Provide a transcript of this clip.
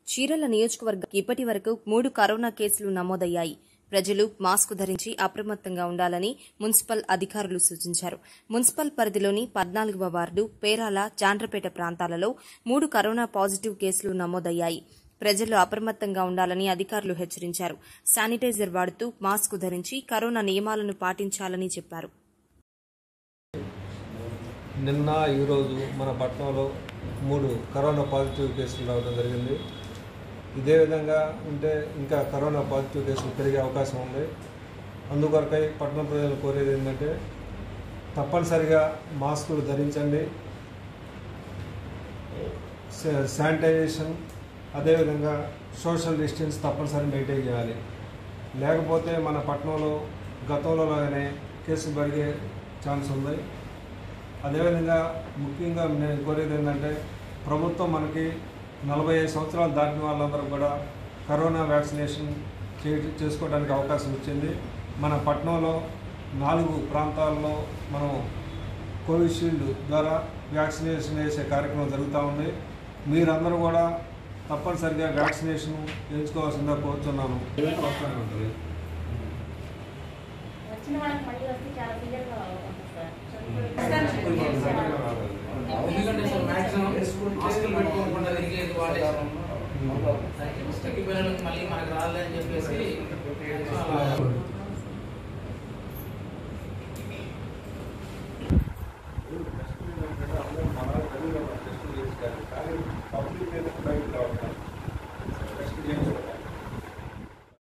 చీరల నియోజకవర్గం ఇప్పటి వరకు మూడు కరోనా కేసులు నమోదయ్యాయి ప్రజలు మాస్క్ ధరించి అప్రమత్తంగా ఉండాలని మున్సిపల్ అధికారులు సూచించారు మున్సిపల్ పరిధిలోని పద్నాలుగవ వార్డు పేరాల చాండ్రపేట ప్రాంతాలలో మూడు కరోనా పాజిటివ్ కేసులు నమోదయ్యాయి ప్రజలు అప్రమత్తంగా ఉండాలని అధికారులు హెచ్చరించారు శానిటైజర్ వాడుతూ మాస్క్ ధరించి కరోనా నియమాలను పాటించాలని చెప్పారు నిన్న ఈరోజు మన పట్టణంలో మూడు కరోనా పాజిటివ్ కేసులు రావడం జరిగింది ఇదే విధంగా ఉంటే ఇంకా కరోనా పాజిటివ్ కేసులు పెరిగే అవకాశం ఉంది అందుకొరకై పట్టణ ప్రజలు కోరేది ఏంటంటే తప్పనిసరిగా మాస్కులు ధరించండి శా- శానిటైజేషన్ అదేవిధంగా సోషల్ డిస్టెన్స్ తప్పనిసరి మెయింటైన్ చేయాలి లేకపోతే మన పట్టణంలో గతంలో లాగానే కేసులు పెరిగే ఛాన్స్ ఉంది అదేవిధంగా ముఖ్యంగా నేను కోరేది ఏంటంటే ప్రభుత్వం మనకి నలభై ఐదు సంవత్సరాలు దాటిన వాళ్ళందరూ కూడా కరోనా వ్యాక్సినేషన్ చే చేసుకోవడానికి అవకాశం వచ్చింది మన పట్టణంలో నాలుగు ప్రాంతాల్లో మనం కోవిషీల్డ్ ద్వారా వ్యాక్సినేషన్ వేసే కార్యక్రమం జరుగుతూ ఉంది మీరందరూ కూడా తప్పనిసరిగా వ్యాక్సినేషన్ వేయించుకోవాల్సిందిగా కోరుతున్నాను వచ్చిన వాళ్ళకి మళ్ళీ వస్తే చాలా క్లియర్గా ఉంటుంది సార్ ఎందుకంటే సార్ మాక్సిమం మాస్కులు పెట్టుకోకుండా తిరిగేది వాడేసాం తగ్గిపోయిన మళ్ళీ మనకు రాలేదని చెప్పేసి అలా